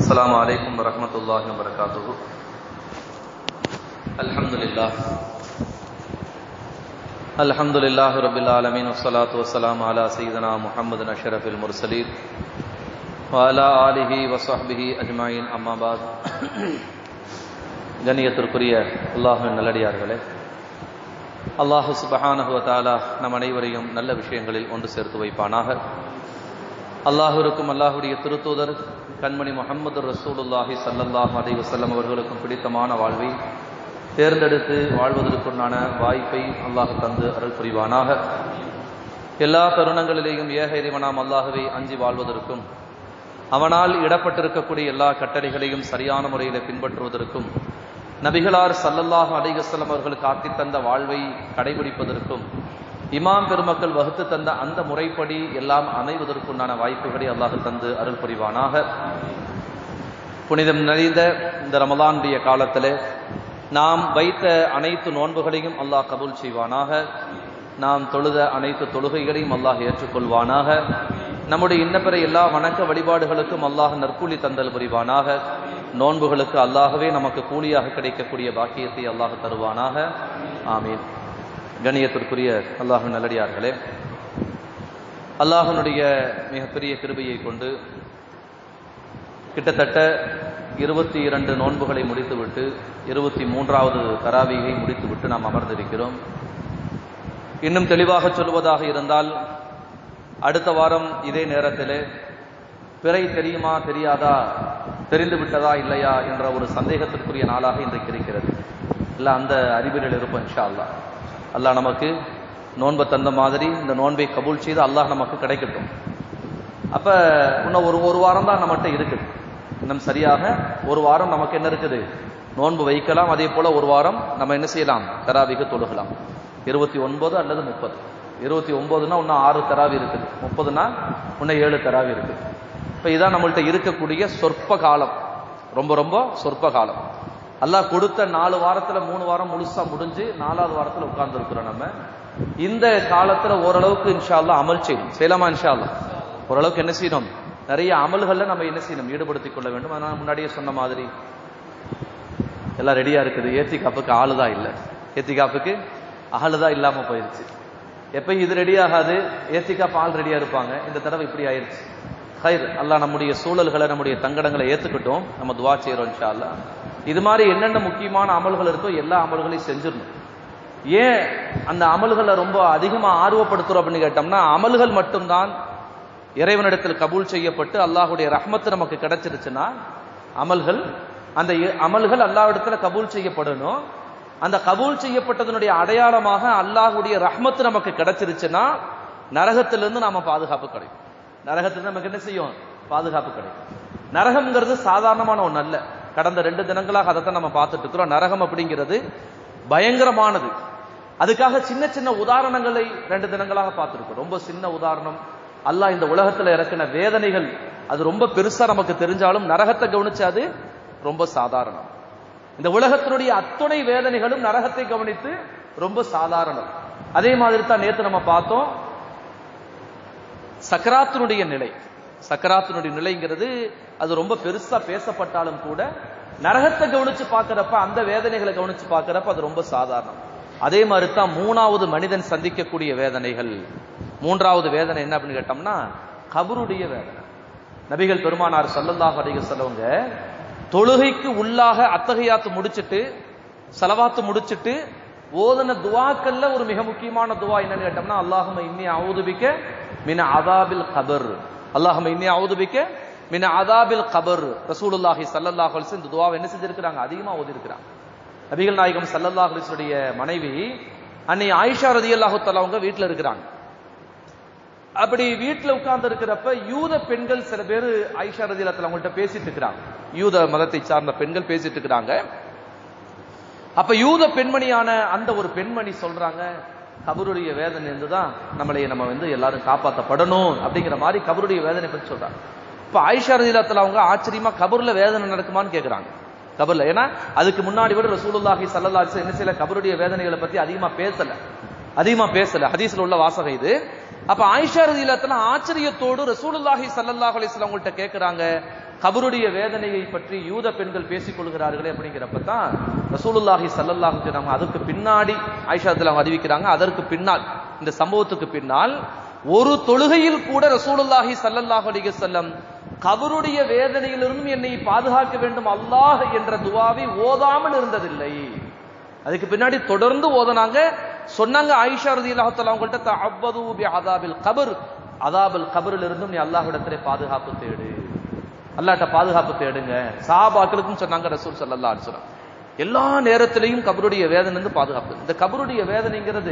السلام عليكم ورحمة الله وبركاته الحمد لله الحمد لله رب العالمين والصلاة والسلام على سيدنا محمد أشرف المرسلين وعلى آله وصحبه أجمعين أما بعد கண்ணியத்திற்குரிய அல்லாஹின் நல்லடியார்களே அல்லாஹு சுபஹானஹு வ தஆலா நம் அனைவரையும் நல்ல விஷயங்களில் ஒன்று சேர்த்து வைப்பானாக அல்லாஹுருக்கும் அல்லாஹுடைய திருத்தூதர் கண்மணி முகமது ரசூலுல்லாஹி ஸல்லல்லாஹு அலைஹி வஸல்லம் அவர்களுக்கும் பிடித்தமான வாழ்வை தேர்ந்தெடுத்து வாழ்வதற்குண்டான வாய்ப்பை அல்லாஹ் தந்து அருள் புரிவானாக எல்லா தருணங்களிலேயும் ஏக இறைவனாம் அல்லாஹுவை அஞ்சி வாழ்வதற்கும் அவனால் இடப்பட்டிருக்கக்கூடிய எல்லா கட்டளைகளையும் சரியான முறையில் பின்பற்றுவதற்கும் நபிகளார் சல்லல்லாஹு அலைஹிஸ்ஸலாம் அவர்கள் காட்டி தந்த வாழ்வை கடைபிடிப்பதற்கும் இமாம் பெருமக்கள் வகுத்து தந்த அந்த முறைப்படி எல்லாம் அமைவதற்குண்டான வாய்ப்புகளை அல்லாஹ் தந்து அருள் புரிவானாக புனிதம் நிறைந்த இந்த ரமலானுடைய காலத்தில் நாம் வைத்த அனைத்து நோன்புகளையும் அல்லாஹ் கபூல் செய்வானாக நாம் தொழுத அனைத்து தொழுகைகளையும் அல்லாஹ் ஏற்றுக்கொள்வானாக நம்முடைய இன்னப்பிற எல்லா வணக்க வழிபாடுகளுக்கும் அல்லாஹ் நற்கூலி தந்தல் புரிவானாக நோன்புகளுக்கு அல்லாகவே நமக்கு கூலியாக கிடைக்கக்கூடிய பாக்கியத்தை அல்லாஹ் தருவானாக ஆமீன் கணியத்திற்குரிய அல்லாஹு நல்லடியார்களே அல்லாஹனுடைய மிகப்பெரிய கிருபையை கொண்டு கிட்டத்தட்ட இருபத்தி இரண்டு நோன்புகளை முடித்துவிட்டு இருபத்தி மூன்றாவது தராவிகை முடித்துவிட்டு நாம் அமர்ந்திருக்கிறோம் இன்னும் தெளிவாக சொல்வதாக இருந்தால் அடுத்த வாரம் இதே நேரத்தில் பிறை தெரியுமா தெரியாதா தெரிந்து விட்டதா இல்லையா என்ற ஒரு சந்தேகத்திற்குரிய நாளாக இன்றைக்கு இருக்கிறது இல்லை அந்த அறிவியலில் இருப்போம் இன்ஷா அல்லா அல்லாஹ் நமக்கு நோன்பை தந்த மாதிரி இந்த நோன்பை கபூல் செய்து அல்லாஹ் நமக்கு கிடைக்கட்டும் அப்போ இன்னும் ஒரு ஒரு வாரம் தான் நம்மகிட்ட இருக்குது இன்னும் சரியாக ஒரு வாரம் நமக்கு என்ன இருக்குது நோன்பு வைக்கலாம் அதே போல ஒரு வாரம் நம்ம என்ன செய்யலாம் தராவிக்கு தொழுகலாம் இருபத்தி ஒன்பது அல்லது முப்பது இருபத்தி ஒன்பதுனா இன்னும் ஆறு தராவி இருக்குது முப்பதுனா இன்னும் ஏழு தராவி இருக்குது இப்போ இதான் நம்மள்ட்ட இருக்கக்கூடிய சொற்ப காலம் ரொம்ப ரொம்ப சொற்ப காலம் அல்லாஹ் கொடுத்த நாலு வாரத்துல மூணு வாரம் முழுசா முடிஞ்சு நாலாவது வாரத்துல உட்கார்ந்து இருக்கிறோம் நம்ம இந்த காலத்துல ஓரளவுக்கு இன்ஷா அல்லா அமல் செய்யணும் செய்யலாமா இன்ஷா அல்லா ஓரளவுக்கு என்ன செய்யணும் நிறைய அமல்கள்ல நம்ம என்ன செய்யணும் ஈடுபடுத்திக் கொள்ள வேண்டும் அதனால முன்னாடியே சொன்ன மாதிரி எல்லாம் ரெடியா இருக்குது ஏத்தி காப்புக்கு ஆளு தான் இல்லை ஏத்தி காப்புக்கு ஆளு தான் இல்லாம போயிருச்சு எப்ப இது ரெடி ஆகாது ஏத்தி காப்பு ஆள் ரெடியா இருப்பாங்க இந்த தடவை இப்படி ஆயிருச்சு ஹைர் அல்லாஹ் நம்முடைய சூழல்களை நம்முடைய தங்கடங்களை ஏத்துக்கிட்டோம் நம்ம துவா செய்யறோம் இன்ஷா அல்லா இது மாதிரி என்னென்ன முக்கியமான அமல்கள் இருக்கோ எல்லா அமல்களையும் செஞ்சிடணும் ஏன் அந்த அமல்களை ரொம்ப அதிகமா ஆர்வப்படுத்துறோம் அப்படின்னு கேட்டோம்னா அமல்கள் மட்டும்தான் இறைவனிடத்தில் கபூல் செய்யப்பட்டு அல்லாஹுடைய ரஹ்மத்து நமக்கு கிடைச்சிருச்சுன்னா அமல்கள் அந்த அமல்கள் அல்லாஹ்விடத்துல கபூல் செய்யப்படணும் அந்த கபூல் செய்யப்பட்டதனுடைய அடையாளமாக அல்லாஹுடைய ரஹ்மத்து நமக்கு கிடைச்சிருச்சுன்னா நரகத்திலிருந்து நாம பாதுகாப்பு கிடைக்கும் நரகத்துல நமக்கு என்ன செய்யும் பாதுகாப்பு கிடைக்கும் நரகம்ங்கிறது சாதாரணமான ஒன்று அல்ல கடந்த ரெண்டு தினங்களாக அதைத்தான் நம்ம பார்த்துட்டு இருக்கிறோம் நரகம் அப்படிங்கிறது பயங்கரமானது அதுக்காக சின்ன சின்ன உதாரணங்களை ரெண்டு தினங்களாக பார்த்துருக்கோம் ரொம்ப சின்ன உதாரணம் அல்லாஹ் இந்த உலகத்துல இறக்கின வேதனைகள் அது ரொம்ப பெருசா நமக்கு தெரிஞ்சாலும் நரகத்தை கவனிச்சு அது ரொம்ப சாதாரணம் இந்த உலகத்தினுடைய அத்துணை வேதனைகளும் நரகத்தை கவனித்து ரொம்ப சாதாரணம் அதே மாதிரி தான் நேத்து நம்ம பார்த்தோம் சக்கராத்தினுடைய நிலை சக்கராத்தினுடைய நிலைங்கிறது அது ரொம்ப பெருசா பேசப்பட்டாலும் கூட நரகத்தை கவனிச்சு பார்க்கிறப்ப அந்த வேதனைகளை கவனிச்சு பார்க்கிறப்ப அது ரொம்ப சாதாரணம் அதே மாதிரி தான் மூணாவது மனிதன் சந்திக்கக்கூடிய வேதனைகள் மூன்றாவது வேதனை என்ன அப்படின்னு கேட்டோம்னா கபருடைய வேதனை நபிகள் பெருமானார் சல்லல்லாஹ் அடிக செல்லவங்க தொழுகைக்கு உள்ளாக அத்தகையாத்து முடிச்சிட்டு செலவாத்து முடிச்சிட்டு ஓதன துவாக்கல்ல ஒரு மிக முக்கியமான துவா என்னன்னு கேட்டோம்னா அல்லாஹும இன்னி அவுதுபிக்க மின அதாபில் கபர் அல்லாஹும இன்னி அவுதுபிக்க மின அதாபில் கபர் ரசூலுல்லாஹி சல்லல்லாஹ் அலிஸ் இந்த துவாவை என்ன செஞ்சிருக்கிறாங்க அதிகமா ஓதி இருக்கிறாங்க நபிகள் நாயகம் சல்லல்லாஹ் அலிஸுடைய மனைவி அன்னை ஆயிஷா ரதி அல்லாஹு அவங்க வீட்டுல இருக்கிறாங்க அப்படி வீட்டுல உட்கார்ந்து இருக்கிறப்ப யூத பெண்கள் சில பேர் ஐஷா ரதி அவங்கள்ட்ட பேசிட்டு இருக்கிறாங்க யூத மதத்தை சார்ந்த பெண்கள் பேசிட்டு இருக்கிறாங்க அப்ப யூத பெண்மணியான அந்த ஒரு பெண்மணி சொல்றாங்க கபருடைய வேதனை இருந்துதான் நம்மளை நம்ம வந்து எல்லாரும் காப்பாற்றப்படணும் அப்படிங்கிற மாதிரி கபருடைய வேதனை பற்றி சொல்றாங்க இப்ப ஆயிஷா ரதிலத்துல அவங்க ஆச்சரியமா கபூர்ல வேதனை நடக்குமான்னு கேக்குறாங்க கபர்ல ஏன்னா அதுக்கு முன்னாடி விட ரசூலுல்லாஹி ஸல்லல்லாஹு அலைஹி என்ன செய்யல கபருடைய வேதனைகளை பத்தி அதிகமா பேசல அதிகமா பேசல ஹதீஸ்ல உள்ள வாசகம் இது அப்ப ஆயிஷா ரதிலத்துல ஆச்சரியத்தோடு ரசூலுல்லாஹி ஸல்லல்லாஹு அலைஹி வஸல்லம் உங்கள்ட்ட கேக்குறாங்க கபருடைய வேதனையை பற்றி யூத பெண்கள் பேசிக் கொள்கிறார்களே அப்படிங்கிறப்ப தான் ரசூலுல்லாஹி ஸல்லல்லாஹு அலைஹி வஸல்லம் அதற்கு பின்னாடி ஆயிஷா ரலியல்லாஹு அறிவிக்கிறாங்க அதற்கு பின்னால் இந்த சம்பவத்துக்கு பின்னால் ஒரு தொழுகையில் கூட ரசூலுல்லாஹி ஸல்லல்லாஹு அலைஹி வஸல்லம் கபருடைய வேதனையிலிருந்தும் என்னை பாதுகாக்க வேண்டும் அல்லாஹ் என்ற துவாவை ஓதாமல் இருந்ததில்லை அதுக்கு பின்னாடி தொடர்ந்து ஓதனாங்க சொன்னாங்க ஆயிஷா ரலியல்லாஹு தஆலா அவங்கள்ட்ட தஅவது பி அதாபில் கபர் அதாபில் கபரில் இருந்தும் நீ அல்லாஹ்விடத்திலே பாதுகாப்பு தேடு அல்லாஹ்ட்ட பாதுகாப்பு தேடுங்க சஹாபாக்களுக்கும் சொன்னாங்க ரசூல் ஸல்லல்லாஹு அலைஹி வஸல்லம் எல்லா நேரத்திலையும் கபருடைய வேதனையிலிருந்து பாதுகாப்பு இந்த கபருடைய வேதனைங்கிறது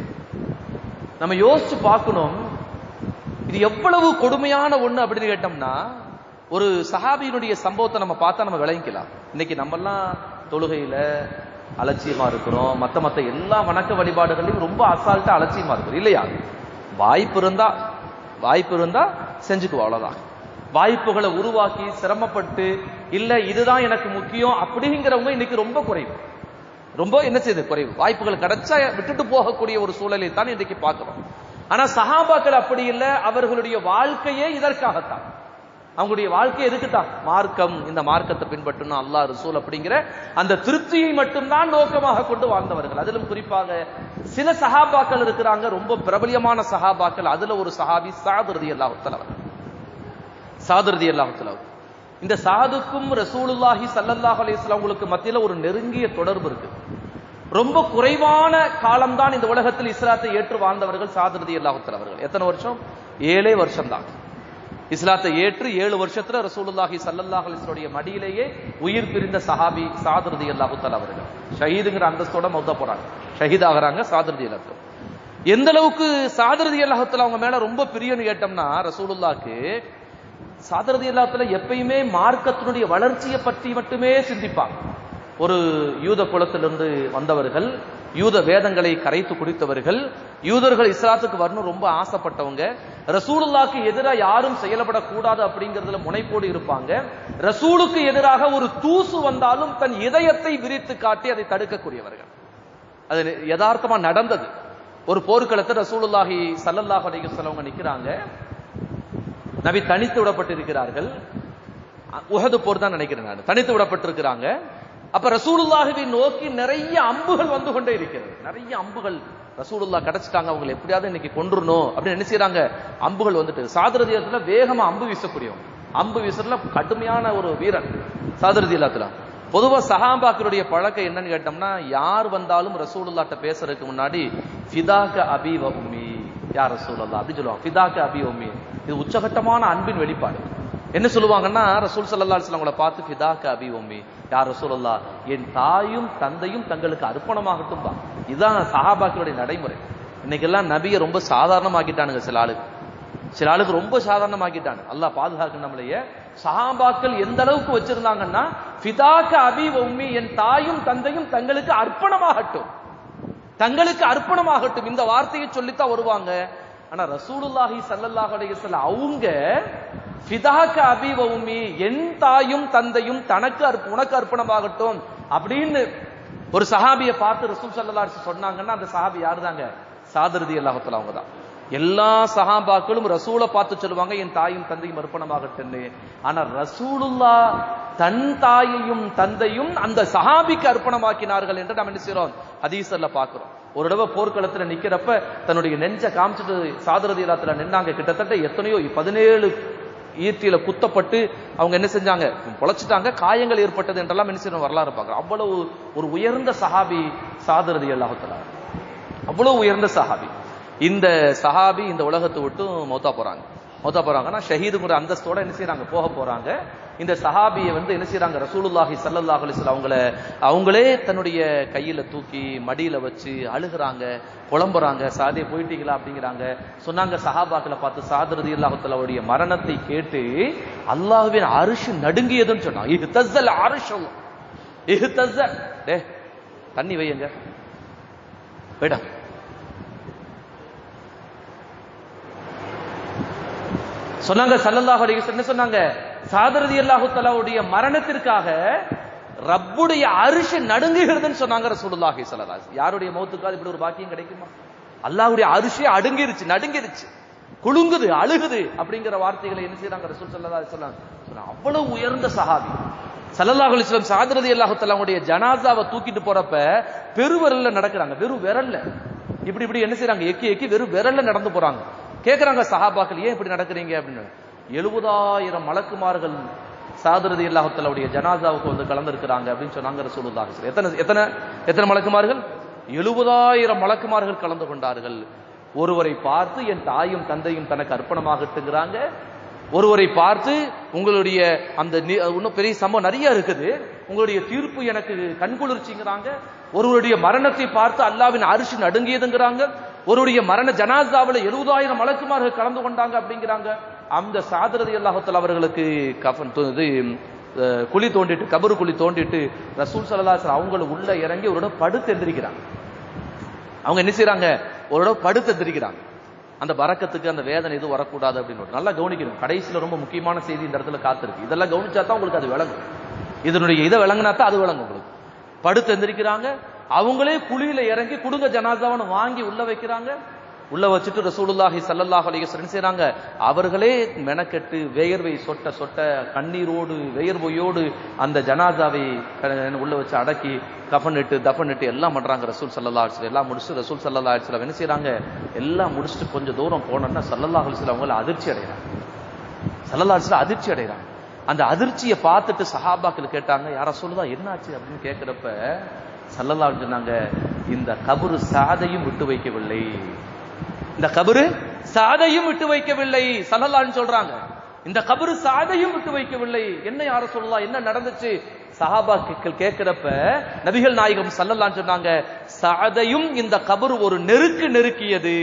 நம்ம யோசிச்சு பார்க்கணும் இது எவ்வளவு கொடுமையான ஒண்ணு அப்படின்னு கேட்டோம்னா ஒரு சஹாபியினுடைய சம்பவத்தை நம்ம பார்த்தா நம்ம விளங்கிக்கலாம் இன்னைக்கு நம்மெல்லாம் தொழுகையில அலட்சியமா இருக்கிறோம் மத்த மத்த எல்லா வணக்க வழிபாடுகளையும் ரொம்ப அசால்ட்டா அலட்சியமா இருக்கிறோம் இல்லையா வாய்ப்பு இருந்தா வாய்ப்பு இருந்தா செஞ்சுக்குவோம் அவ்வளவுதான் வாய்ப்புகளை உருவாக்கி சிரமப்பட்டு இல்ல இதுதான் எனக்கு முக்கியம் அப்படிங்கிறவங்க இன்னைக்கு ரொம்ப குறைவு ரொம்ப என்ன செய்யுது குறைவு வாய்ப்புகள் கிடைச்சா விட்டுட்டு போகக்கூடிய ஒரு சூழலை தான் இன்றைக்கு பார்க்கிறோம் ஆனா சஹாபாக்கள் அப்படி இல்லை அவர்களுடைய வாழ்க்கையே இதற்காகத்தான் அவங்களுடைய வாழ்க்கை எதுக்குத்தான் மார்க்கம் இந்த மார்க்கத்தை பின்பற்றணும் அல்லாஹ் ரசூல் அப்படிங்கிற அந்த திருப்தியை மட்டும்தான் நோக்கமாக கொண்டு வாழ்ந்தவர்கள் அதிலும் குறிப்பாக சில சஹாபாக்கள் இருக்கிறாங்க ரொம்ப பிரபலியமான சஹாபாக்கள் அதுல ஒரு சஹாபி சாதுரதி அல்லாஹுத்தலவர் சாதுரதி அல்லாஹுத்தலவர் இந்த சாதுக்கும் ரசூலுல்லாஹி சல்லல்லாஹு அலைஹி வஸல்லம் உங்களுக்கு மத்தியில ஒரு நெருங்கிய தொடர்பு இருக்கு ரொம்ப குறைவான காலம்தான் இந்த உலகத்தில் இஸ்லாத்தை ஏற்று வாழ்ந்தவர்கள் சாதுரதி அல்லாஹுத்தல் அவர்கள் எத்தனை வருஷம் ஏழே வருஷம் தான் இஸ்லாத்தை ஏற்று ஏழு வருஷத்துல ரசூலுல்லாஹி சல்லல்லாஹு அலைஹி மடியிலேயே உயிர் பிரிந்த சஹாபி சாதுரதி அல்லாஹுத்தல் அவர்கள் ஷஹீதுங்கிற அந்தஸ்தோட மௌத்தா போறாங்க ஷஹீத் ஆகுறாங்க சாதுரதி அல்லாஹ் எந்த அளவுக்கு சாதுரதி அல்லாஹுத்தல் அவங்க மேல ரொம்ப பிரியன்னு கேட்டோம்னா ரசூலுல்லாக்கு சாதரதி எல்லாத்துல எப்பயுமே மார்க்கத்தினுடைய வளர்ச்சியை பற்றி மட்டுமே சிந்திப்பாங்க ஒரு யூத குலத்திலிருந்து வந்தவர்கள் யூத வேதங்களை கரைத்து குடித்தவர்கள் யூதர்கள் இஸ்லாத்துக்கு வரணும் ரொம்ப ஆசைப்பட்டவங்க ரசூலுல்லாக்கு எதிராக யாரும் செயல்படக்கூடாது அப்படிங்கிறதுல முனைப்போடு இருப்பாங்க ரசூலுக்கு எதிராக ஒரு தூசு வந்தாலும் தன் இதயத்தை விரித்து காட்டி அதை தடுக்கக்கூடியவர்கள் அது யதார்த்தமா நடந்தது ஒரு போர்க்களத்தில் ரசூலுல்லாஹி சல்லல்லாஹு அலைஹி வஸல்லம் நிக்கிறாங்க நபி தனித்து விடப்பட்டிருக்கிறார்கள் உஹது போர் தான் நினைக்கிறேன் நான் தனித்து விடப்பட்டிருக்கிறாங்க அப்ப ரசூலுல்லாஹுவை நோக்கி நிறைய அம்புகள் வந்து கொண்டே இருக்கிறது நிறைய அம்புகள் ரசூலுல்லா கிடைச்சிட்டாங்க அவங்களை எப்படியாவது இன்னைக்கு கொண்டுறணும் அப்படின்னு என்ன செய்யறாங்க அம்புகள் வந்துட்டு சாதுரதியத்துல வேகமா அம்பு வீசக்கூடியவங்க அம்பு வீசுறதுல கடுமையான ஒரு வீரன் சாதுரதியத்துல பொதுவா சஹாபாக்களுடைய பழக்கம் என்னன்னு கேட்டோம்னா யார் வந்தாலும் ரசூலுல்லாட்ட பேசுறதுக்கு முன்னாடி ஃபிதாக அபி வ உம்மி யார் ரசூலுல்லா அப்படி சொல்லுவாங்க ஃபிதாக அபி உம்மி இது உச்சகட்டமான அன்பின் வெளிப்பாடு என்ன சொல்லுவாங்கன்னா ரசூல் சல்லா அவங்கள பார்த்து ஃபிதாக அபி உம்மி யார் ரசூலுல்லா என் தாயும் தந்தையும் தங்களுக்கு அர்ப்பணமாகட்டும் பா இதுதான் சஹாபாக்களுடைய நடைமுறை இன்னைக்கெல்லாம் நபியை ரொம்ப சாதாரணமாக்கிட்டானுங்க சில ஆளுக்கு சில ஆளுக்கு ரொம்ப சாதாரணமாக்கிட்டாங்க அல்லாஹ் பாதுகாக்க நம்மளைய சஹாபாக்கள் எந்த அளவுக்கு வச்சிருந்தாங்கன்னா ஃபிதாக அபி உம்மி என் தாயும் தந்தையும் தங்களுக்கு அர்ப்பணமாகட்டும் தங்களுக்கு அர்ப்பணமாகட்டும் இந்த வார்த்தையை சொல்லித்தான் வருவாங்க ஆனா ரசூலுல்லாஹி சல்லல்லாஹு அலைஹி வஸல்லம் அவங்க ஃபிதாக அபி உம்மி என் தாயும் தந்தையும் தனக்கு அர்ப்ப- உனக்கு அர்ப்பணமாகட்டும் அப்படின்னு ஒரு சஹாபியை பார்த்து ரசூல் சல்லல்லாஹு அலைஹி வஸல்லம் சொன்னாங்கன்னா அந்த சஹாபி யாருதாங்க சாதரதி அல்லாஹத்துல அவங்க தான் எல்லா சஹாபாக்களும் ரசூலை பார்த்து சொல்லுவாங்க என் தாயும் தந்தையும் அர்ப்பணமாகட்டும்னு ஆனா ரசூலுல்லா தன் தாயையும் தந்தையும் அந்த சஹாபிக்கு அர்ப்பணமாக்கினார்கள் என்று நாம் என்ன செய்றோம் ஹதீஸ்ல பார்க்கிறோம் ஒரு தடவை போர்க்களத்துல நிக்கிறப்ப தன்னுடைய நெஞ்ச காமிச்சிட்டு சாதரதி இல்லாத்துல நின்னாங்க கிட்டத்தட்ட எத்தனையோ பதினேழு ஈட்டியில குத்தப்பட்டு அவங்க என்ன செஞ்சாங்க பொழைச்சிட்டாங்க காயங்கள் ஏற்பட்டது என்றெல்லாம் என்ன செய்யணும் வரலாறு பார்க்கிறோம் அவ்வளவு ஒரு உயர்ந்த சஹாபி சாதரதி அல்லாஹுத்தலா அவ்வளவு உயர்ந்த சஹாபி இந்த சஹாபி இந்த உலகத்தை விட்டு மௌத்தா போறாங்க மௌத்தா போறாங்கன்னா ஷஹீதுங்கிற அந்தஸ்தோட என்ன செய்றாங்க போக போறாங்க இந்த சஹாபியை வந்து என்ன செய்றாங்க ரசூலுல்லாஹி ஸல்லல்லாஹு அலைஹி வஸல்லம் அவங்கள அவங்களே தன்னுடைய கையில தூக்கி மடியில வச்சு அழுகுறாங்க புலம்புறாங்க சாதே போயிட்டீங்களா அப்படிங்கிறாங்க சொன்னாங்க சஹாபாக்களை பார்த்து சாதரதி அல்லாஹுத்தலாவுடைய மரணத்தை கேட்டு அல்லாஹ்வின் அரிசி நடுங்கியதுன்னு சொன்னாங்க இது தஸ்ஸல் அரிஷம் இது தஸ்ஸ டே தண்ணி வையுங்க போயிட்டா சொன்னாங்க சல்லல்லாஹு அலைஹி வஸல்லம் என்ன சொன்னாங்க சாதரதி அல்லாஹு தஆலாவுடைய மரணத்திற்காக ரப்புடைய அரிசி நடுங்குகிறதுன்னு சொன்னாங்க ரசூலுல்லாஹி ஸல்லல்லாஹு அலைஹி வஸல்லம். யாருடைய மௌத்துக்காக இப்படி ஒரு பாக்கியம் கிடைக்குமா அல்லாஹ்வுடைய அரிசி அடுங்கிருச்சு நடுங்கிருச்சு குலுங்குது அழுகுது அப்படிங்கிற வார்த்தைகளை என்ன செய்றாங்க ரசூல் ஸல்லல்லாஹு அலைஹி வஸல்லம் அலிஸ்லாம் அவ்வளவு உயர்ந்த சஹாபி சல்லல்லாஹு அலைஹி வஸல்லம் சாத் ரலியல்லாஹு தஆலாவுடைய ஜனாசாவை தூக்கிட்டு போறப்ப பெருவிரல்ல நடக்கிறாங்க வெறும் விரல்ல இப்படி இப்படி என்ன செய்றாங்க எக்கி எக்கி வெறும் விரல்ல நடந்து போறாங்க கேக்குறாங்க சஹாபாக்கள் ஏன் இப்படி நடக்கிறீங்க அப்படின்னு எழுபதாயிரம் மலக்குமார்கள் சாதுரதி அல்லாஹத்தலுடைய ஜனாசாவுக்கு வந்து கலந்துருக்கிறாங்க அப்படின்னு சொன்னாங்க ரசூலுல்லாஹி ஸல்லல்லாஹு அலைஹி வஸல்லம். எத்தனை எத்தனை எத்தனை மலக்குமார்கள் எழுபதாயிரம் மலக்குமார்கள் கலந்து கொண்டார்கள் ஒருவரை பார்த்து என் தாயும் தந்தையும் தனக்கு அர்ப்பணமாகட்டுங்கிறாங்க ஒருவரை பார்த்து உங்களுடைய அந்த நி- இன்னும் பெரிய சம்பவம் நிறைய இருக்குது உங்களுடைய தீர்ப்பு எனக்கு கண்குளிர்ச்சிங்கிறாங்க ஒருவருடைய மரணத்தை பார்த்து அல்லாவின் அரிசி நடுங்கியதுங்கிறாங்க ஒருவருடைய மரண ஜனாசாவில் எழுபதாயிரம் மலக்குமார்கள் கலந்து கொண்டாங்க அப்படிங்கிறாங்க அந்த சாதரதி அல்லாஹத்தில் அவர்களுக்கு கஃன் து- இது அஹ், குழி தோண்டிட்டு கபரு குழி தோண்டிட்டு ரசூல் சல்லாஸ் அவங்கள உள்ள இறங்கி ஒரு இடம் படுத்து எந்திரிக்கிறாங்க அவங்க என்ன செய்றாங்க ஒரு இடம் படுத்து எந்திரிக்கிறாங்க அந்த வரக்கத்துக்கு அந்த வேதனை எதுவும் வரக்கூடாது அப்படின்னு நல்லா கவனிக்கணும் கடைசியில ரொம்ப முக்கியமான செய்தி இந்த இடத்துல காத்திருக்கு இதெல்லாம் கவனிச்சா தான் உங்களுக்கு அது விளங்கும் இதனுடைய இதை விளங்கினா தான் அது விளங்கும் உங்களுக்கு படுத்து எந்திரிக்கிறாங்க அவங்களே குழியில இறங்கி குடுங்க ஜனாசாவன்னு வாங்கி உள்ள வைக்கிறாங்க உள்ள வச்சுட்டு ரசூலுல்லாஹி ஸல்லல்லாஹு அலைஹி வஸல்லம் என்ன செய்றாங்க அவர்களே மெனக்கெட்டு வேர்வை சொட்ட சொட்ட கண்ணீரோடு வேர்வையோடு அந்த ஜனாசாவை க- உள்ள வச்சு அடக்கி கஃனிட்டு தஃனிட்டு எல்லாம் பண்றாங்க ரசூல் ஸல்லல்லாஹு அலைஹி வஸல்லம் எல்லாம் முடிச்சு ரசூல் ஸல்லல்லாஹு அலைஹி வஸல்லம் என்ன செய்றாங்க எல்லாம் முடிச்சுட்டு கொஞ்சம் தூரம் போனோம்னா ஸல்லல்லாஹு அலைஹி வஸல்லம் அவங்கள அதிர்ச்சி அடைகிறாங்க ஸல்லல்லாஹு அலைஹி வஸல்லம் அதிர்ச்சி அடைகிறாங்க அந்த அதிர்ச்சியை பார்த்துட்டு சஹாபாக்கள் கேட்டாங்க யார சொல்லுதா என்னாச்சு அப்படின்னு கேட்கிறப்ப ஸல்லல்லாஹு அலைஹி சொன்னாங்க இந்த கபரு சாதையும் விட்டு வைக்கவில்லை இந்த கபரு சாதையும் விட்டு வைக்கவில்லை சல்லல்லான்னு சொல்றாங்க இந்த கபரு சாதையும் விட்டு வைக்கவில்லை என்ன யார சொல்லலாம் என்ன நடந்துச்சு சஹாபாக்கள் கேட்கிறப்ப நபிகள் நாயகம் சல்லல்லான்னு சொன்னாங்க சாதையும் இந்த கபரு ஒரு நெருக்கு நெருக்கியது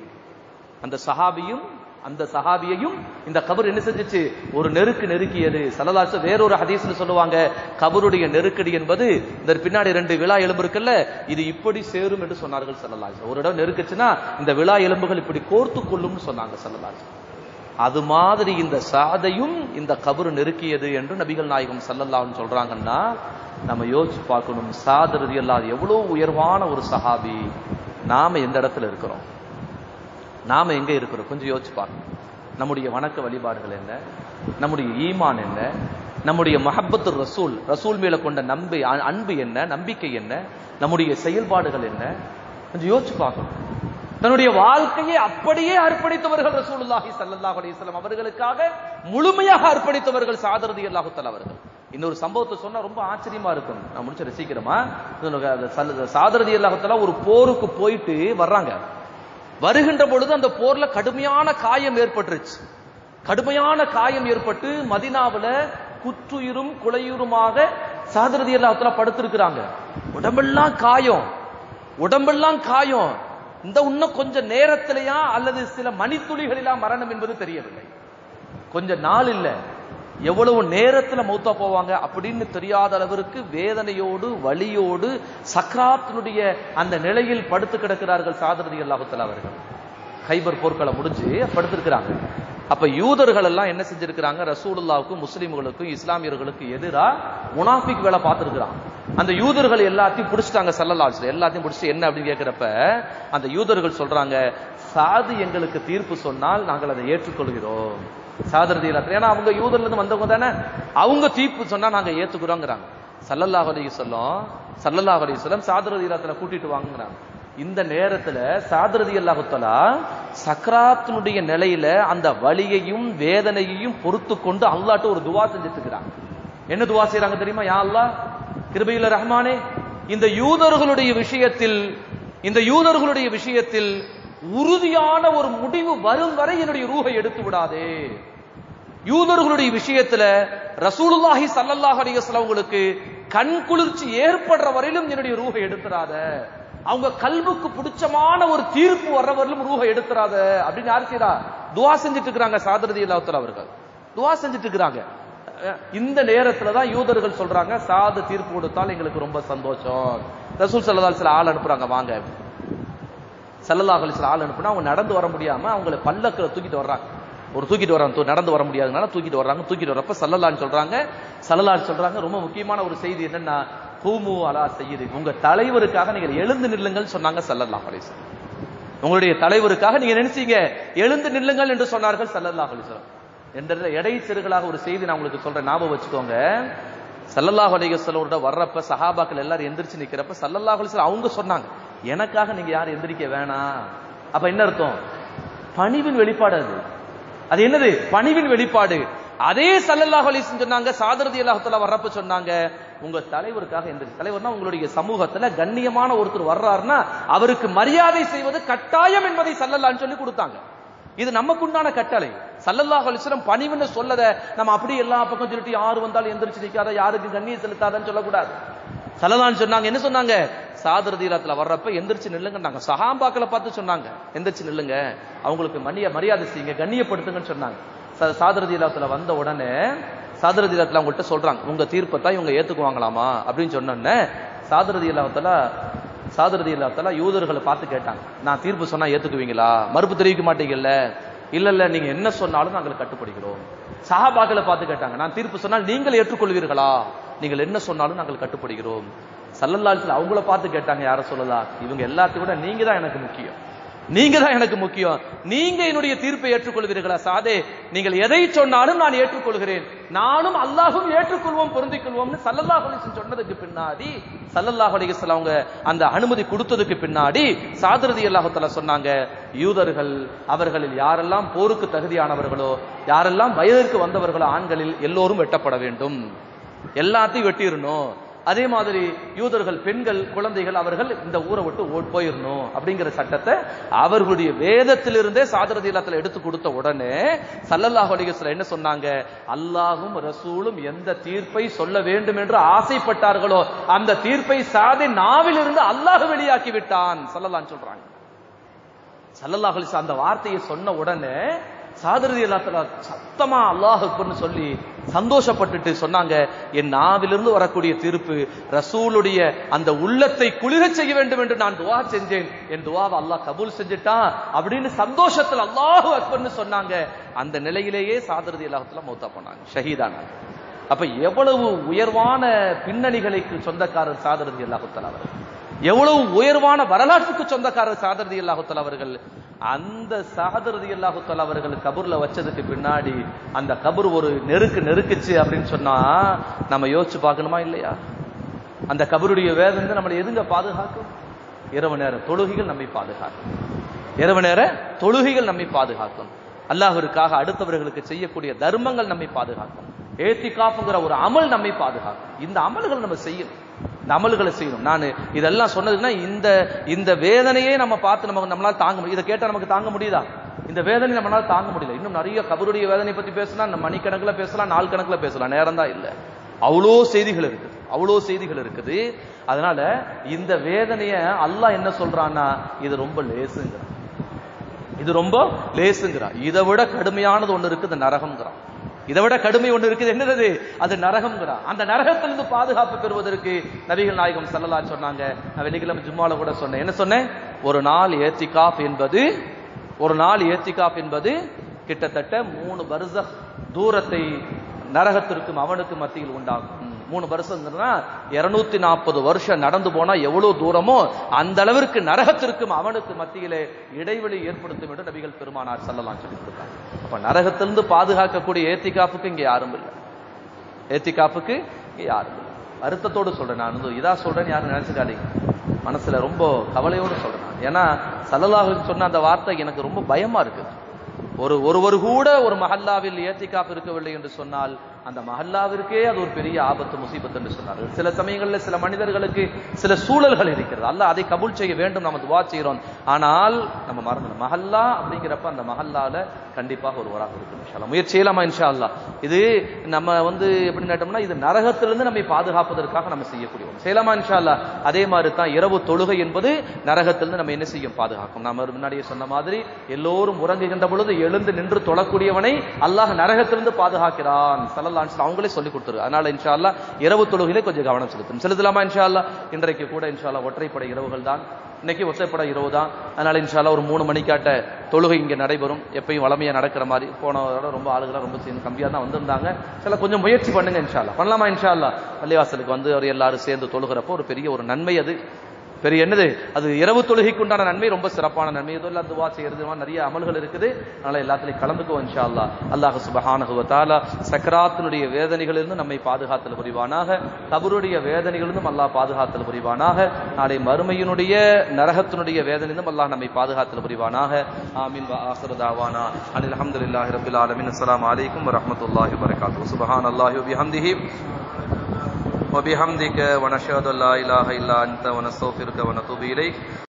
அந்த சஹாபியும் அந்த சஹாபியையும் இந்த கபர் என்ன செஞ்சுச்சு ஒரு நெருக்கு நெருக்கியது சல்லல்லாஹு வேறொரு ஹதீஸ்ல சொல்லுவாங்க கபருடைய நெருக்கடி என்பது இந்த பின்னாடி ரெண்டு விழா எலும்பு இருக்குல்ல இது இப்படி சேரும் என்று சொன்னார்கள் சல்லல்லாஹு ஒரு இடம் நெருக்குச்சுன்னா இந்த விழா எலும்புகள் இப்படி கோர்த்து கொள்ளும்னு சொன்னாங்க சல்லல்லாஹு அது மாதிரி இந்த சாதையும் இந்த கபரு நெருக்கியது என்று நபிகள் நாயகம் சல்லல்லாஹுன்னு சொல்றாங்கன்னா நம்ம யோசிச்சு பார்க்கணும் சாதரதி அல்லாது எவ்வளவு உயர்வான ஒரு சஹாபி நாம எந்த இடத்துல இருக்கிறோம் நாம எங்க இருக்கிறோம் கொஞ்சம் யோசிச்சு பார்க்கணும் நம்முடைய வணக்க வழிபாடுகள் என்ன நம்முடைய ஈமான் என்ன நம்முடைய மஹப்பத்து ரசூல் ரசூல் மேல கொண்ட நம்பி அ- அன்பு என்ன நம்பிக்கை என்ன நம்முடைய செயல்பாடுகள் என்ன கொஞ்சம் யோசிச்சு பார்க்கணும் தன்னுடைய வாழ்க்கையை அப்படியே அர்ப்பணித்தவர்கள் ரசூலுல்லாஹி ஸல்லல்லாஹு அலைஹி வஸல்லம் அவர்களுக்காக முழுமையாக அர்ப்பணித்தவர்கள் சாதரதி அல்லாஹு தஆலா அவர்கள் இன்னொரு சம்பவத்தை சொன்னா ரொம்ப ஆச்சரியமா இருக்கும் நான் முடிச்சு ரசிக்கிறோமா சாதரதி அல்லாஹு தஆலா ஒரு போருக்கு போயிட்டு வர்றாங்க வருகின்ற பொழுது அந்த போர்ல கடுமையான காயம் ஏற்பட்டுருச்சு கடுமையான காயம் ஏற்பட்டு மதினாவுல குற்றுயிரும் குலையுருமாக சாதரதி அல்லாஹத்துல படுத்திருக்கிறாங்க உடம்பெல்லாம் காயம் உடம்பெல்லாம் காயம் இந்த இன்னும் கொஞ்ச நேரத்திலேயா அல்லது சில மணித்துளிகளிலா மரணம் என்பது தெரியவில்லை கொஞ்ச நாள் இல்ல எவ்வளவு நேரத்துல மௌத்தா போவாங்க அப்படின்னு தெரியாத அளவிற்கு வேதனையோடு வலியோடு சக்ராத்தினுடைய அந்த நிலையில் படுத்து கிடக்கிறார்கள் சாதரதி அல்லாஹுத்தலா அவர்கள் ஹைபர் போர்க்களை முடிஞ்சு படுத்திருக்கிறாங்க அப்ப யூதர்கள் எல்லாம் என்ன செஞ்சிருக்கிறாங்க ரசூலுல்லாவுக்கும் முஸ்லிம்களுக்கும் இஸ்லாமியர்களுக்கு எதிரா முனாஃபிக் வேலை பார்த்திருக்கிறான் அந்த யூதர்கள் எல்லாத்தையும் பிடிச்சிட்டாங்க சல்லல்லாஹு எல்லாத்தையும் பிடிச்சி என்ன அப்படின்னு கேட்கிறப்ப அந்த யூதர்கள் சொல்றாங்க சாது எங்களுக்கு தீர்ப்பு சொன்னால் நாங்கள் அதை ஏற்றுக்கொள்கிறோம் சாதரதி இல்லாத ஏன்னா அவங்க யூதர்ல இருந்து வந்தவங்க தானே அவங்க தீர்ப்பு சொன்னா நாங்க ஏத்துக்கிறோங்கிறாங்க சல்லல்லாஹு அலைஹி வஸல்லம் சல்லல்லாஹு அலைஹி வஸல்லம் சாதரதி இல்லாத்துல கூட்டிட்டு வாங்குறாங்க இந்த நேரத்துல சாதரதி அல்லாஹுத்தலா சக்ராத்தினுடைய நிலையில அந்த வலியையும் வேதனையையும் பொறுத்து கொண்டு அல்லாட்ட ஒரு துவா செஞ்சுட்டு இருக்கிறாங்க என்ன துவா செய்றாங்க தெரியுமா யா அல்லாஹ் கிருபையில ரஹ்மானே இந்த யூதர்களுடைய விஷயத்தில் இந்த யூதர்களுடைய விஷயத்தில் உறுதியான ஒரு முடிவு வரும் வரை என்னுடைய ரூஹை எடுத்து விடாதே யூதர்களுடைய விஷயத்துல ரசூலுல்லாஹி ஸல்லல்லாஹு அலைஹி வஸல்லம் உங்களுக்கு கண் குளிர்ச்சி ஏற்படுற வரையிலும் என்னுடைய ரூஹை எடுத்துறாத அவங்க கல்வுக்கு பிடிச்சமான ஒரு தீர்ப்பு வர்ற வரையிலும் ரூஹை எடுத்துறாத அப்படின்னு யார் செய்றா துவா செஞ்சுட்டு இருக்கிறாங்க சாதரதி அல்லாஹ் அவர்கள் துவா செஞ்சுட்டு இருக்கிறாங்க அஹ் இந்த நேரத்துல தான் யூதர்கள் சொல்றாங்க சாது தீர்ப்பு கொடுத்தால் எங்களுக்கு ரொம்ப சந்தோஷம் ரசூல் ஸல்லல்லாஹு அலைஹி ஆள் அனுப்புறாங்க வாங்க சல்லல்லாஹு அலைஹி ஆள் அனுப்புனா அவங்க நடந்து வர முடியாம அவங்கள பல்லக்குல தூக்கிட்டு வர்றாங்க ஒரு தூக்கிட்டு வர்றாங்க தூ- நடந்து வர முடியாதனால தூக்கிட்டு வர்றாங்க தூக்கிட்டு வரப்ப சல்லல்லான்னு சொல்றாங்க சல்லல்லாஹு சொல்றாங்க ரொம்ப முக்கியமான ஒரு செய்தி என்னன்னா ஹூமு அலா செய்யுது உங்க தலைவருக்காக நீங்கள் எழுந்து நில்லுங்கள் சொன்னாங்க சல்லல்லாஹு அலைஹி வஸல்லம். உங்களுடைய தலைவருக்காக நீங்க நினைச்சீங்க எழுந்து நில்லுங்கள் என்று சொன்னார்கள் சல்லல்லாஹு அலைஹி வஸல்லம். என்ற எடை சிறுகளாக ஒரு செய்தி நான் உங்களுக்கு சொல்றேன் ஞாபகம் வச்சுக்கோங்க சல்லல்லாஹு அலைஹி வஸல்லமோட வர்றப்ப சஹாபாக்கள் எல்லாரும் எந்திரிச்சு நிக்கிறப்ப சல்லல்லாஹு அலைஹி வஸல்லம் அவங்க சொன்னாங்க எனக்காக நீங்க யாரும் எந்திரிக்க வேணாம் அப்ப என்ன அர்த்தம் பணிவின் வெளிப்பாடு அது அது என்னது பணிவின் வெளிப்பாடு அதே சல்லல்லாஹு அலைஹி வஸல்லம் சொன்னாங்க சாதரதி அல்லாஹ் வர்றப்ப சொன்னாங்க உங்க தலைவருக்காக எந்திரிச்சு தலைவர்னா உங்களுடைய சமூகத்துல கண்ணியமான ஒருத்தர் வர்றாருன்னா அவருக்கு மரியாதை செய்வது கட்டாயம் என்பதை சல்லல்லான்னு சொல்லி கொடுத்தாங்க இது நமக்குண்டான கட்டளை சல்லல்லாஹு அலைஹி வஸல்லம் பணிவுன்னு சொல்லத நம்ம அப்படி எல்லா பக்கம் சொல்லிட்டு யாரு வந்தாலும் எந்திரிச்சு நிக்காத யாருக்கு கண்ணியம் செலுத்தாதன்னு சொல்லக்கூடாது சல்லல்லான்னு சொன்னாங்க என்ன சொன்னாங்க சாதரதீரத்துல வர்றப்ப எந்திரிச்சு நில்லுங்கன்னாங்க சஹாபாக்களை பார்த்து சொன்னாங்க எந்திரிச்சு நில்லுங்க அவங்களுக்கு மணிய மரியாதை செய்யுங்க கண்ணியப்படுத்துங்கன்னு சொன்னாங்க ச- சாதரதீரத்துல வந்த உடனே சாதரதீரத்துல அவங்கள்ட்ட சொல்றாங்க உங்க தீர்ப்பை தான் இவங்க ஏத்துக்குவாங்களாமா அப்படின்னு சொன்னோன்னே சாதரதி இல்லாத்துல சாதரதி இல்லாத்தல யூதர்களை பார்த்து கேட்டாங்க நான் தீர்ப்பு சொன்னா ஏத்துக்குவீங்களா மறுப்பு தெரிவிக்க மாட்டீங்கல்ல இல்ல இல்ல நீங்க என்ன சொன்னாலும் நாங்கள் கட்டுப்படுகிறோம் சஹாபாக்களை பார்த்து கேட்டாங்க நான் தீர்ப்பு சொன்னால் நீங்கள் ஏற்றுக்கொள்வீர்களா நீங்கள் என்ன சொன்னாலும் நாங்கள் கட்டுப்படுகிறோம் சல்லல்லாஹு அவங்கள பார்த்து கேட்டாங்க யார சொல்லலாம் இவங்க எல்லாத்தையும் விட நீங்க தான் எனக்கு முக்கியம் நீங்க தான் எனக்கு முக்கியம் நீங்க என்னுடைய தீர்ப்பை ஏற்றுக்கொள்வீர்களா சாதே நீங்கள் எதை சொன்னாலும் நான் ஏற்றுக்கொள்கிறேன் நானும் அல்லாஹும் ஏற்றுக்கொள்வோம் பொருந்திக் கொள்வோம்னு சல்லல்லாஹு அலைஹி வஸல்லம் சொன்னதுக்கு பின்னாடி சல்லல்லாஹு அலைஹி வஸல்லம் அவங்க அந்த அனுமதி கொடுத்ததுக்கு பின்னாடி சாதரதி அல்லாஹு தஆலா சொன்னாங்க யூதர்கள் அவர்களில் யாரெல்லாம் போருக்கு தகுதியானவர்களோ யாரெல்லாம் வயதிற்கு வந்தவர்களோ ஆண்களில் எல்லோரும் வெட்டப்பட வேண்டும் எல்லாத்தையும் வெட்டிடணும் அதே மாதிரி யூதர்கள் பெண்கள் குழந்தைகள் அவர்கள் இந்த ஊரை விட்டு ஓ- போயிடணும் அப்படிங்கிற சட்டத்தை அவர்களுடைய வேதத்திலிருந்தே சாதரதி இல்லத்துல எடுத்து கொடுத்த உடனே சல்லல்லாஹு அலைஹி வஸல்லம் என்ன சொன்னாங்க அல்லாஹும் ரசூலும் எந்த தீர்ப்பை சொல்ல வேண்டும் என்று ஆசைப்பட்டார்களோ அந்த தீர்ப்பை சாதி நாவிலிருந்து அல்லாஹ் வெளியாக்கி விட்டான் சல்லல்லான்னு சொல்றாங்க சல்லல்லாஹு அலைஹி வஸல்லம் அந்த வார்த்தையை சொன்ன உடனே சாதரதி அல்லாஹ் சத்தமா அல்லாஹ் அக்பர்னு சொல்லி சந்தோஷப்பட்டுட்டு சொன்னாங்க என் நாவிலிருந்து வரக்கூடிய தீர்ப்பு ரசூலுடைய அந்த உள்ளத்தை குளிரச் செய்ய வேண்டும் என்று நான் துவா செஞ்சேன் என் துவாவை அல்லாஹ் கபூல் செஞ்சுட்டான் அப்படின்னு சந்தோஷத்துல அல்லாஹ் அக்பர்னு சொன்னாங்க அந்த நிலையிலேயே சாதரதி அல்லாஹத்துல மௌத்தா பண்ணாங்க ஷஹீதானாங்க அப்ப எவ்வளவு உயர்வான பின்னணிகளுக்கு சொந்தக்காரர் சாதரதி அல்லாஹுத்தல் அவர் எவ்வளவு உயர்வான வரலாற்றுக்கு சொந்தக்காரர் சாதரதி அல்லாஹுத்தல் அவர்கள் அந்த சாதரதி அல்லாஹுத்தல் அவர்கள் கபூர்ல வச்சதுக்கு பின்னாடி அந்த கபூர் ஒரு நெருக்கு நெருக்குச்சு அப்படின்னு சொன்னா நம்ம யோசிச்சு பார்க்கணுமா இல்லையா அந்த கபருடைய வேதனை நம்மளை எதுங்க பாதுகாக்கும் இரவு நேர தொழுகைகள் நம்மை பாதுகாக்கும் இரவு நேர தொழுகைகள் நம்மை பாதுகாக்கும் அல்லாஹ்விற்காக அடுத்தவர்களுக்கு செய்யக்கூடிய தர்மங்கள் நம்மை பாதுகாக்கும் ஏத்திகாப்புங்கிற ஒரு அமல் நம்மை பாதுகாக்கும் இந்த அமல்கள் நம்ம செய்யணும் இந்த அமல்களை செய்யணும் நான் இதெல்லாம் சொன்னதுன்னா இந்த இந்த வேதனையே நம்ம பார்த்து நமக்கு நம்மளால தாங்க முடியும் இதை கேட்டா நமக்கு தாங்க முடியுதா இந்த வேதனை நம்மளால தாங்க முடியல இன்னும் நிறைய கபருடைய வேதனை பத்தி பேசினா நம்ம மணிக்கணக்கில் பேசலாம் நாள் கணக்கில் பேசலாம் நேரம் தான் இல்லை அவ்வளோ செய்திகள் இருக்குது அவ்வளோ செய்திகள் இருக்குது அதனால இந்த வேதனைய அல்லாஹ் என்ன சொல்றான்னா இது ரொம்ப லேசுங்கிறான் இது ரொம்ப லேசுங்கிறான் இதை விட கடுமையானது ஒண்ணு இருக்குது நரகம்ங்கிறான் இதை விட கடுமை ஒண்ணு இருக்குது என்னது அது நரகம்ங்கிறான் அந்த நரகத்திலிருந்து பாதுகாப்பு பெறுவதற்கு நபிகள் நாயகம் ஸல்லல்லாஹு அலைஹி சொன்னாங்க நான் வெள்ளிக்கிழமை ஜும்மால கூட சொன்னேன் என்ன சொன்னேன் ஒரு நாள் ஏத்திகாப் என்பது ஒரு நாள் ஏத்திகாப் என்பது கிட்டத்தட்ட மூணு பர்சக் தூரத்தை நரகத்திற்கும் அவனுக்கு மத்தியில் உண்டாகும் மூணு வருஷம்னா இருநூத்தி நாற்பது வருஷம் நடந்து போனா எவ்வளவு தூரமோ அந்த அளவிற்கு நரகத்திற்கும் அவனுக்கு மத்தியிலே இடைவெளி ஏற்படுத்தும் என்று நபிகள் பெருமானார் சொல்லலாம் சொல்லி கொடுத்தாங்க அப்ப நரகத்திலிருந்து பாதுகாக்கக்கூடிய ஏத்திகாப்புக்கு இங்க யாரும் இல்லை ஏத்திகாப்புக்கு இங்க யாரும் இல்லை வருத்தத்தோடு சொல்றேன் நான் வந்து இதா சொல்றேன்னு யாரும் நினைச்சுக்காதீங்க மனசுல ரொம்ப கவலையோடு சொல்றேன் நான். ஏன்னா சல்லல்லாஹு சொன்ன அந்த வார்த்தை எனக்கு ரொம்ப பயமா இருக்குது ஒரு ஒருவர் கூட ஒரு மஹல்லாவில் ஏத்திகாப் இருக்கவில்லை என்று சொன்னால் அந்த மஹல்லாவிற்கே அது ஒரு பெரிய ஆபத்து முசீபத் என்று சொன்னார்கள் சில சமயங்களில் சில மனிதர்களுக்கு சில சூழல்கள் இருக்கிறது அல்லாஹ் அதை கபூல் செய்ய வேண்டும் நம்ம துவா செய்கிறோம் ஆனால் நம்ம மறந்துடும் மஹல்லா அப்படிங்கிறப்ப அந்த மஹல்லால கண்டிப்பாக ஒருவராக இருக்கும் இன்ஷா அல்லாஹ். முயற்சி செய்யலாமா இன்ஷா அல்லாஹ் இது நம்ம வந்து எப்படி கேட்டோம்னா இது நரகத்திலிருந்து நம்மை பாதுகாப்பதற்காக நம்ம செய்யக்கூடிய ஒன்று செய்யலாமா இன்ஷா அல்லாஹ் அதே மாதிரி தான் இரவு தொழுகை என்பது நரகத்திலிருந்து நம்ம என்ன செய்யும் பாதுகாக்கும் நாம முன்னாடியே சொன்ன மாதிரி எல்லோரும் உறங்குகின்ற பொழுது எழுந்து நின்று தொழக்கூடியவனை அல்லாஹ் நரகத்திலிருந்து பாதுகாக்கிறான் சல்லல்லாஹு அலைஹி வஸல்லம் அவங்களே சொல்லி கொடுத்துரு அதனால இன்ஷா அல்லாஹ் இரவு தொழுகையிலே கொஞ்சம் கவனம் செலுத்தும் செலுத்தலாமா இன்ஷா அல்லாஹ் இன்றைக்கு கூட இன்ஷா அல்லாஹ் ஒற்றைப்படை இரவுகள் தான் இன்னைக்கு ஒற்றைப்படை இரவு தான் அதனால இன்ஷா அல்லாஹ் ஒரு மூணு மணிக்காட்ட தொழுகை இங்கே நடைபெறும் எப்பயும் வளமையா நடக்கிற மாதிரி போன தடவை ரொம்ப ஆளுகளாக ரொம்ப சேர்ந்து கம்மியாக தான் வந்திருந்தாங்க சில கொஞ்சம் முயற்சி பண்ணுங்க இன்ஷா அல்லாஹ் பண்ணலாமா இன்ஷா அல்லாஹ் பள்ளிவாசலுக்கு வந்து அவர் எல்லாரும் சேர்ந்து தொழுகிறப்போ ஒரு பெரிய ஒரு நன்மை அது பெரிய என்னது அது இரவு தொழுகைக்கு உண்டான நன்மை ரொம்ப சிறப்பான நன்மை இதெல்லாம் துவா செய்யறது நிறைய அமல்கள் இருக்குது அதனால எல்லாத்துலயும் கலந்துக்குவோம் இன்ஷா அல்லாஹ் அல்லாஹ் சுபஹானஹு வ தஆலா சக்கராத்தினுடைய வேதனைகளிலிருந்து நம்மை பாதுகாத்தல் புரிவானாக கபருடைய வேதனைகளிலிருந்தும் அல்லாஹ் பாதுகாத்தல் புரிவானாக நாளை மறுமையினுடைய நரகத்தினுடைய வேதனையிலிருந்தும் அல்லாஹ் நம்மை பாதுகாத்தல் புரிவானாக ஆமீன் வ ஆகிரு தாவானா அனில் அல்ஹம்துலில்லாஹி ரப்பில் ஆலமீன் அஸ்ஸலாமு அலைக்கும் வ ரஹ்மத்துல்லாஹி வ பரகாத்துஹு சுப்ஹானல்லாஹி வ பிஹம்திஹி وبحمدك ونشهد ان لا اله الا انت ونستغفرك ونتوب اليك